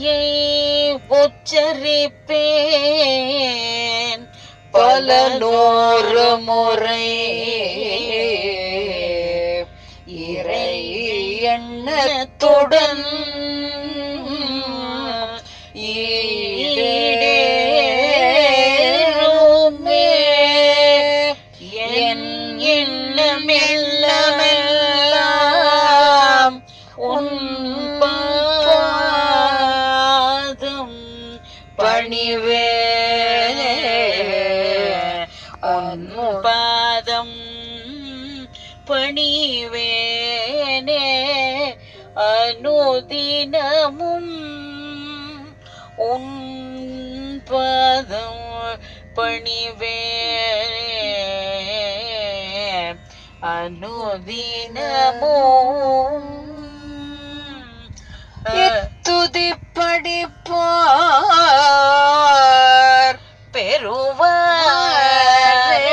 மாலையை உச்சரிப்பேன் பல நூறு முறை இறை எண்ணத்துடன் ஈடேறுமே என் எண்ணமெல்லாம் உன் பாதம் பணிவே உன் பாதம் பணிவேனே அனுதினமும் உன் பாதம் பணிவேனே அனுதினமும் துதி படிப்பார் பெறுவார்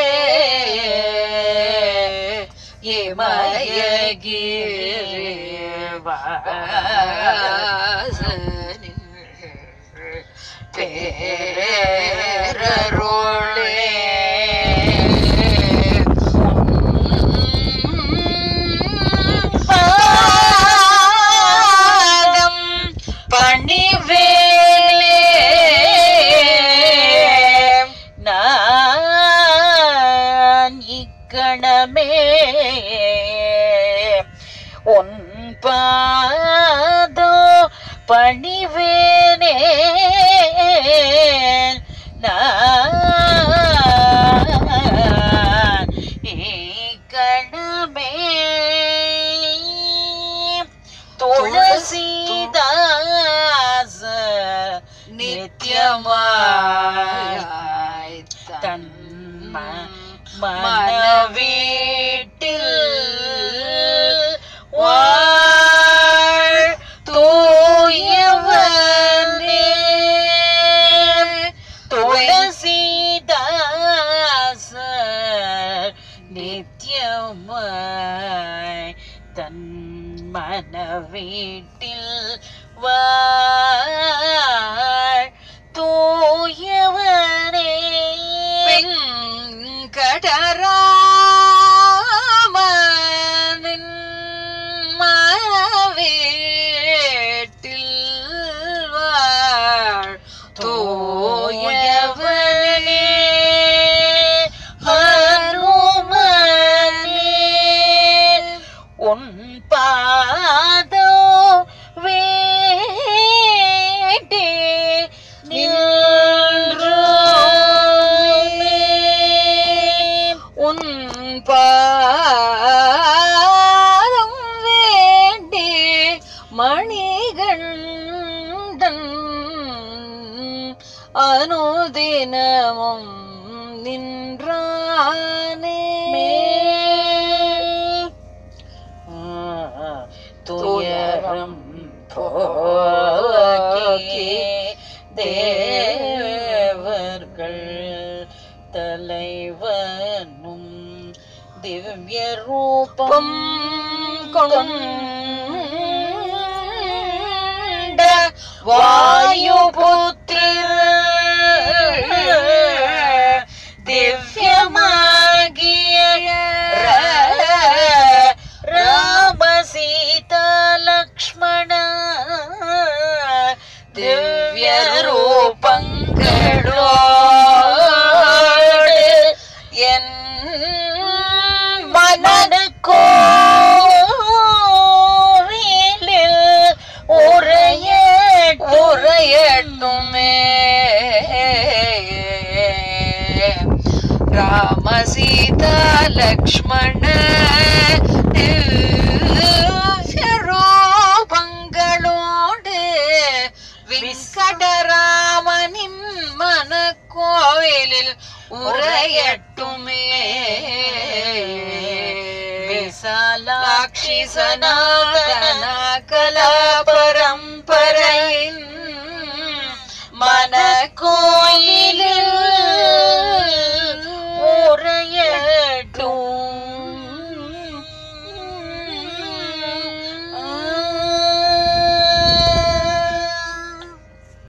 இமயகிரிவாசனின் பேரருளே பாதம் பணிவேலே நான் இக்கணமே உன் பாதோ பணிவேனே நான் இக்கணமே துளசிதாச நித்தியமாய் தன் மனவீட்டில் வாழ் தூயவனே துளசிதாசர் நித்தியமாய் தன் மனவீட்டில் வாழ் தூயவனே வெங்கடராமனின் மனவீட்டில் வாழ் தூயவனே ஹனுமனே உன் பாதோ வேண்டி நின்றோமே உன் பாதம் வேண்டி மணிகண்டன் அனுதினமும் நின்றானே துயரம் போக்கி தேவர்கள் தலைவனும் திவ்ய ரூபம் கொண்ட வாயுபுத்திர திவ்யமாகிய ர- ராம சீதா லக்ஷ்மண திவ்ய ரூபங்களோடு என் மனக்கோவிலில் உரைய உரையட்டுமே ராம சீதா லக்ஷ்மண திவ்ய ரூபங்களோடு விஸ்கடராமனின் மனக்கோவிலில் உரையட்டுமே விசாலாட்சி சனாதன கலா பரம்பரையின் மனக்கோ